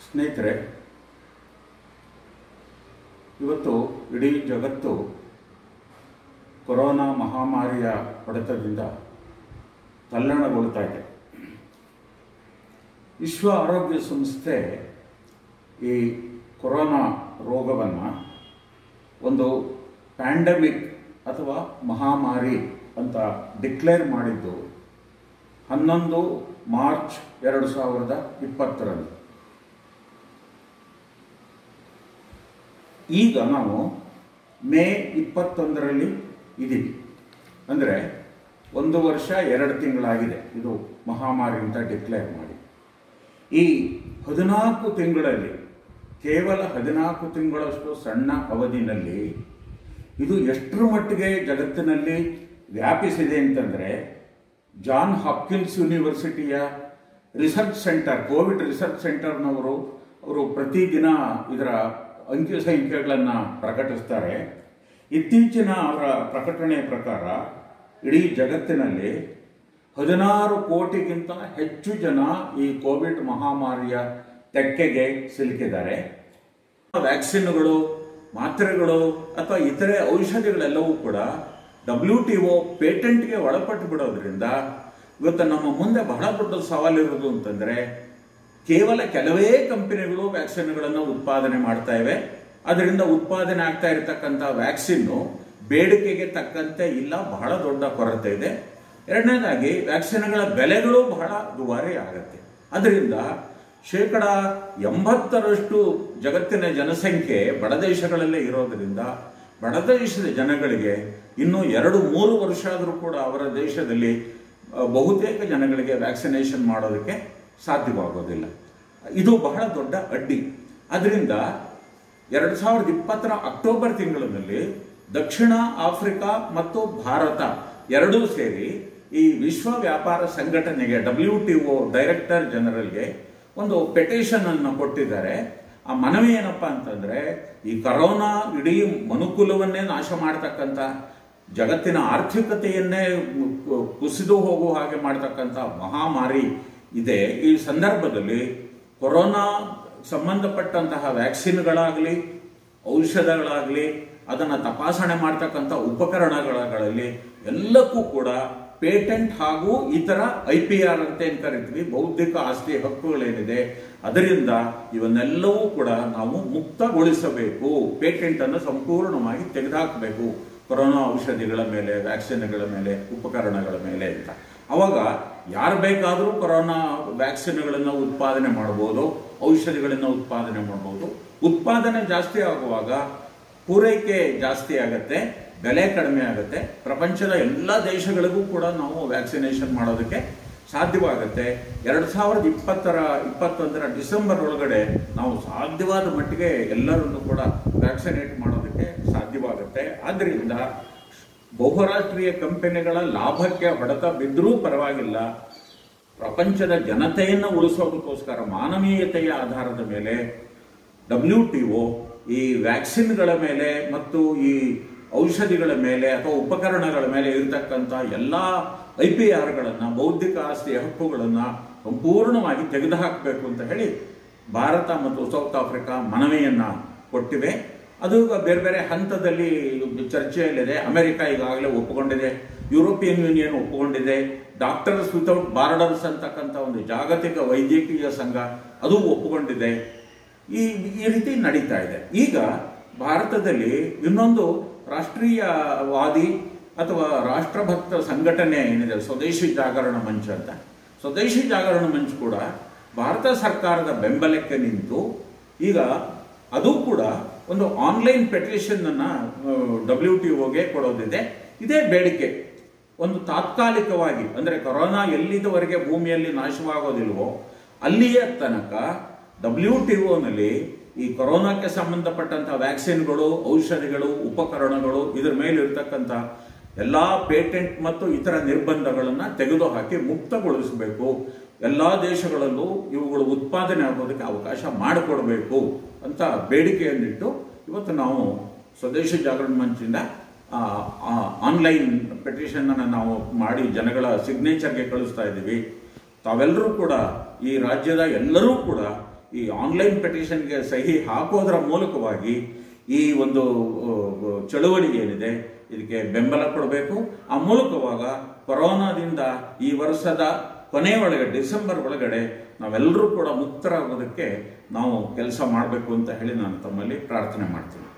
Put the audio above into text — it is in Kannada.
ಸ್ನೇಹಿತರೆ ಇವತ್ತು ಇಡೀ ಜಗತ್ತು ಕೊರೋನಾ ಮಹಾಮಾರಿಯ ಹೊಡೆತದಿಂದ ತಲ್ಲಣಗೊಳ್ತಾ ಇದೆ ವಿಶ್ವ ಆರೋಗ್ಯ ಸಂಸ್ಥೆ ಈ ಕೊರೋನಾ ರೋಗವನ್ನು ಒಂದು ಪ್ಯಾಂಡಮಿಕ್ ಅಥವಾ ಮಹಾಮಾರಿ ಅಂತ ಡಿಕ್ಲೇರ್ ಮಾಡಿದ್ದು ಹನ್ನೊಂದು ಮಾರ್ಚ್ ಎರಡು ಸಾವಿರದ ಇಪ್ಪತ್ತರಲ್ಲಿ ಈಗ ನಾವು ಮೇ ಇಪ್ಪತ್ತೊಂದರಲ್ಲಿ ಇದ್ದೀವಿ ಅಂದರೆ ಒಂದು ವರ್ಷ ಎರಡು ತಿಂಗಳಾಗಿದೆ ಇದು ಮಹಾಮಾರಿ ಅಂತ ಡಿಕ್ಲೇರ್ ಮಾಡಿ ಈ ಹದಿನಾಲ್ಕು ತಿಂಗಳಲ್ಲಿ ಕೇವಲ ಹದಿನಾಲ್ಕು ತಿಂಗಳಷ್ಟು ಸಣ್ಣ ಅವಧಿನಲ್ಲಿ ಇದು ಎಷ್ಟರ ಮಟ್ಟಿಗೆ ಜಗತ್ತಿನಲ್ಲಿ ವ್ಯಾಪಿಸಿದೆ ಅಂತಂದರೆ ಜಾನ್ ಹಾಪ್ಕಿನ್ಸ್ ಯೂನಿವರ್ಸಿಟಿಯ ರಿಸರ್ಚ್ ಸೆಂಟರ್ ಕೋವಿಡ್ ರಿಸರ್ಚ್ ಸೆಂಟರ್ನವರು ಅವರು ಪ್ರತಿದಿನ ಇದರ ಅಂಕಿ ಸಂಖ್ಯೆಗಳನ್ನು ಪ್ರಕಟಿಸ್ತಾರೆ ಇತ್ತೀಚಿನ ಅವರ ಪ್ರಕಟಣೆಯ ಪ್ರಕಾರ ಇಡೀ ಜಗತ್ತಿನಲ್ಲಿ ಹದಿನಾರು ಕೋಟಿಗಿಂತ ಹೆಚ್ಚು ಜನ ಈ ಕೋವಿಡ್ ಮಹಾಮಾರಿಯ ತೆಕ್ಕೆಗೆ ಸಿಲುಕಿದ್ದಾರೆ ವ್ಯಾಕ್ಸಿನ್ಗಳು ಮಾತ್ರೆಗಳು ಅಥವಾ ಇತರೆ ಔಷಧಿಗಳೆಲ್ಲವೂ ಕೂಡ ಡಬ್ಲ್ಯೂ ಟಿ ಒ ಪೇಟೆಂಟ್ಗೆ ಒಳಪಟ್ಟು ಬಿಡೋದ್ರಿಂದ ಇವತ್ತು ನಮ್ಮ ಮುಂದೆ ಬಹಳ ದೊಡ್ಡ ಸವಾಲಿರೋದು ಅಂತಂದರೆ ಕೇವಲ ಕೆಲವೇ ಕಂಪನಿಗಳು ವ್ಯಾಕ್ಸಿನ್ಗಳನ್ನು ಉತ್ಪಾದನೆ ಮಾಡ್ತಾ ಇವೆ ಅದರಿಂದ ಉತ್ಪಾದನೆ ಆಗ್ತಾ ಇರತಕ್ಕಂಥ ವ್ಯಾಕ್ಸಿನ್ನು ಬೇಡಿಕೆಗೆ ತಕ್ಕಂತೆ ಇಲ್ಲ ಬಹಳ ದೊಡ್ಡ ಕೊರತೆ ಇದೆ ಎರಡನೇದಾಗಿ ವ್ಯಾಕ್ಸಿನ್ಗಳ ಬೆಲೆಗಳು ಬಹಳ ದುಬಾರಿ ಆಗುತ್ತೆ ಅದರಿಂದ ಶೇಕಡ ಎಂಬತ್ತರಷ್ಟು ಜಗತ್ತಿನ ಜನಸಂಖ್ಯೆ ಬಡ ದೇಶಗಳಲ್ಲೇ ಇರೋದರಿಂದ ಬಡ ದೇಶದ ಜನಗಳಿಗೆ ಇನ್ನೂ ಎರಡು ಮೂರು ವರ್ಷ ಆದರೂ ಕೂಡ ಅವರ ದೇಶದಲ್ಲಿ ಅಹ್, ಬಹುತೇಕ ಜನಗಳಿಗೆ ವ್ಯಾಕ್ಸಿನೇಷನ್ ಮಾಡೋದಕ್ಕೆ ಸಾಧ್ಯವಾಗೋದಿಲ್ಲ ಇದು ಬಹಳ ದೊಡ್ಡ ಅಡ್ಡಿ ಅದರಿಂದ ಎರಡು ಸಾವಿರದ ಇಪ್ಪತ್ತರ ಅಕ್ಟೋಬರ್ ತಿಂಗಳಿನಲ್ಲಿ ದಕ್ಷಿಣ ಆಫ್ರಿಕಾ ಮತ್ತು ಭಾರತ ಎರಡೂ ಸೇರಿ ಈ ವಿಶ್ವ ವ್ಯಾಪಾರ ಸಂಘಟನೆಗೆ ಡಬ್ಲ್ಯೂ ಟಿ ಒ ಡೈರೆಕ್ಟರ್ ಜನರಲ್ಗೆ ಒಂದು ಪೆಟಿಷನ್ ಅನ್ನು ಕೊಟ್ಟಿದ್ದಾರೆ ಆ ಮನವಿ ಏನಪ್ಪಾ ಅಂತಂದ್ರೆ ಈ ಕರೋನಾ ಇಡೀ ಮನುಕುಲವನ್ನೇ ನಾಶ ಮಾಡತಕ್ಕಂಥ ಜಗತ್ತಿನ ಆರ್ಥಿಕತೆಯನ್ನೇ ಕು- ಕುಸಿದು ಹೋಗುವ ಹಾಗೆ ಮಾಡತಕ್ಕಂಥ ಮಹಾಮಾರಿ ಇದೆ ಈ ಸಂದರ್ಭದಲ್ಲಿ ಕೊರೋನಾ ಸಂಬಂಧಪಟ್ಟಂತಹ ವ್ಯಾಕ್ಸಿನ್ಗಳಾಗಲಿ ಔಷಧಗಳಾಗಲಿ ಅದನ್ನು ತಪಾಸಣೆ ಮಾಡ್ತಕ್ಕಂಥ ಉಪಕರಣಗಳಲ್ಲಿ ಎಲ್ಲಕ್ಕೂ ಕೂಡ ಪೇಟೆಂಟ್ ಹಾಗೂ ಇತರ ಐ ಪಿ ಆರ್ ಅಂತ ಏನ್ ಕರಿತೀವಿ ಬೌದ್ಧಿಕ ಆಸ್ತಿ ಹಕ್ಕುಗಳೇನಿದೆ ಅದರಿಂದ ಇವನ್ನೆಲ್ಲವೂ ಕೂಡ ನಾವು ಮುಕ್ತಗೊಳಿಸಬೇಕು ಪೇಟೆಂಟ್ ಅನ್ನು ಸಂಪೂರ್ಣವಾಗಿ ತೆಗೆದುಹಾಕಬೇಕು ಕೊರೋನಾ ಔಷಧಿಗಳ ಮೇಲೆ ವ್ಯಾಕ್ಸಿನ್ಗಳ ಮೇಲೆ ಉಪಕರಣಗಳ ಮೇಲೆ ಅಂತ ಅವಾಗ ಯಾರು ಬೇಕಾದರೂ ಕೊರೋನಾ ವ್ಯಾಕ್ಸಿನ್ಗಳನ್ನು ಉತ್ಪಾದನೆ ಮಾಡ್ಬೋದು ಔಷಧಿಗಳನ್ನು ಉತ್ಪಾದನೆ ಮಾಡ್ಬೋದು ಉತ್ಪಾದನೆ ಜಾಸ್ತಿ ಆಗುವಾಗ ಪೂರೈಕೆ ಜಾಸ್ತಿ ಆಗತ್ತೆ ಬೆಲೆ ಕಡಿಮೆ ಆಗುತ್ತೆ ಪ್ರಪಂಚದ ಎಲ್ಲ ದೇಶಗಳಿಗೂ ಕೂಡ ನಾವು ವ್ಯಾಕ್ಸಿನೇಷನ್ ಮಾಡೋದಕ್ಕೆ ಸಾಧ್ಯವಾಗುತ್ತೆ ಎರಡು ಸಾವಿರದ ಇಪ್ಪತ್ತರ ಇಪ್ಪತ್ತೊಂದರ ಡಿಸೆಂಬರ್ ಒಳಗಡೆ ನಾವು ಸಾಧ್ಯವಾದ ಮಟ್ಟಿಗೆ ಎಲ್ಲರನ್ನು ಕೂಡ ವ್ಯಾಕ್ಸಿನೇಟ್ ಮಾಡೋದಕ್ಕೆ ಸಾಧ್ಯವಾಗುತ್ತೆ ಆದ್ದರಿಂದ ಬಹುರಾಷ್ಟ್ರೀಯ ಕಂಪನಿಗಳ ಲಾಭಕ್ಕೆ ಹೊಡೆತ ಬಿದ್ದರೂ ಪರವಾಗಿಲ್ಲ ಪ್ರಪಂಚದ ಜನತೆಯನ್ನು ಉಳಿಸೋದಕ್ಕೋಸ್ಕರ ಮಾನವೀಯತೆಯ ಆಧಾರದ ಮೇಲೆ ಡಬ್ಲ್ಯೂ ಟಿ ಒ ಈ ವ್ಯಾಕ್ಸಿನ್ಗಳ ಮೇಲೆ ಮತ್ತು ಈ ಔಷಧಿಗಳ ಮೇಲೆ ಅಥವಾ ಉಪಕರಣಗಳ ಮೇಲೆ ಇರತಕ್ಕಂಥ ಎಲ್ಲ ಐ ಪಿ ಆರ್ಗಳನ್ನು ಬೌದ್ಧಿಕ ಆಸ್ತಿ ಹಕ್ಕುಗಳನ್ನು ಸಂಪೂರ್ಣವಾಗಿ ತೆಗೆದುಹಾಕಬೇಕು ಅಂತ ಹೇಳಿ ಭಾರತ ಮತ್ತು ಸೌತ್ ಆಫ್ರಿಕಾ ಮನವಿಯನ್ನ ಕೊಟ್ಟಿವೆ ಅದು ಈಗ ಬೇರೆ ಬೇರೆ ಹಂತದಲ್ಲಿ ಚರ್ಚೆಯಲ್ಲಿದೆ ಅಮೆರಿಕ ಈಗಾಗಲೇ ಒಪ್ಪಿಕೊಂಡಿದೆ ಯುರೋಪಿಯನ್ ಯೂನಿಯನ್ ಒಪ್ಪಿಕೊಂಡಿದೆ ಡಾಕ್ಟರ್ಸ್ ವಿತೌಟ್ ಬಾರ್ಡರ್ಸ್ ಅಂತಕ್ಕಂಥ ಒಂದು ಜಾಗತಿಕ ವೈದ್ಯಕೀಯ ಸಂಘ ಅದು ಒಪ್ಪಿಕೊಂಡಿದೆ ಈ ಈ ರೀತಿ ನಡೀತಾ ಇದೆ ಈಗ ಭಾರತದಲ್ಲಿ ಇನ್ನೊಂದು ರಾಷ್ಟ್ರೀಯವಾದಿ ಅಥವಾ ರಾಷ್ಟ್ರಭಕ್ತ ಸಂಘಟನೆ ಏನಿದೆ ಸ್ವದೇಶಿ ಜಾಗರಣ ಮಂಚ ಅಂತ ಸ್ವದೇಶಿ ಜಾಗರಣ ಮಂಚ್ ಕೂಡ ಭಾರತ ಸರ್ಕಾರದ ಬೆಂಬಲಕ್ಕೆ ನಿಂತು ಈಗ ಅದು ಕೂಡ ಒಂದು ಆನ್ಲೈನ್ ಪೆಟಿಷನ್ ಅನ್ನ ಡಬ್ಲ್ಯೂ ಟಿ ಒಗೆ ಕೊಡೋದಿದೆ ಇದೇ ಬೇಡಿಕೆ ಒಂದು ತಾತ್ಕಾಲಿಕವಾಗಿ ಅಂದ್ರೆ ಕೊರೋನಾ ಎಲ್ಲಿದವರೆಗೆ ಭೂಮಿಯಲ್ಲಿ ನಾಶವಾಗೋದಿಲ್ವೋ ಅಲ್ಲಿಯ ತನಕ ಡಬ್ಲ್ಯೂ ಟಿ ಒನಲ್ಲಿ ಈ ಕೊರೋನಾಕ್ಕೆ ಸಂಬಂಧಪಟ್ಟಂತಹ ವ್ಯಾಕ್ಸಿನ್ಗಳು ಔಷಧಿಗಳು ಉಪಕರಣಗಳು ಇದರ ಮೇಲೆ ಇರತಕ್ಕಂಥ ಎಲ್ಲಾ ಪೇಟೆಂಟ್ ಮತ್ತು ಇತರ ನಿರ್ಬಂಧಗಳನ್ನು ತೆಗೆದುಹಾಕಿ ಮುಕ್ತಗೊಳಿಸಬೇಕು ಎಲ್ಲಾ ದೇಶಗಳಲ್ಲೂ ಇವುಗಳು ಉತ್ಪಾದನೆ ಆಗೋದಕ್ಕೆ ಅವಕಾಶ ಮಾಡಿಕೊಡಬೇಕು ಅಂತ ಬೇಡಿಕೆಯನ್ನಿಟ್ಟು ಇವತ್ತು ನಾವು ಸ್ವದೇಶಿ ಜಾಗರಣ ಮಂಚಿಂದ ಆನ್ಲೈನ್ ಪೆಟಿಷನ್ ಅನ್ನು ನಾವು ಮಾಡಿ ಜನಗಳ ಸಿಗ್ನೇಚರ್ಗೆ ಕಳಿಸ್ತಾ ಇದ್ದೀವಿ ತಾವೆಲ್ಲರೂ ಕೂಡ ಈ ರಾಜ್ಯದ ಎಲ್ಲರೂ ಕೂಡ ಈ ಆನ್ಲೈನ್ ಪೆಟಿಷನ್ಗೆ ಸಹಿ ಹಾಕೋದರ ಮೂಲಕವಾಗಿ ಈ ಒಂದು ಆ, ಚಳುವಳಿ ಏನಿದೆ ಇದಕ್ಕೆ ಬೆಂಬಲ ಕೊಡಬೇಕು ಆ ಮೂಲಕವಾಗ ಕೊರೋನಾದಿಂದ ಈ ವರ್ಷದ ಕೊನೆ ಒಳಗೆ ಡಿಸೆಂಬರ್ ಒಳಗಡೆ ನಾವೆಲ್ಲರೂ ಕೂಡ ಮುಕ್ತರಾಗೋದಕ್ಕೆ ನಾವು ಕೆಲಸ ಮಾಡಬೇಕು ಅಂತ ಹೇಳಿ ನಾನು ತಮ್ಮಲ್ಲಿ ಪ್ರಾರ್ಥನೆ ಮಾಡ್ತೀನಿ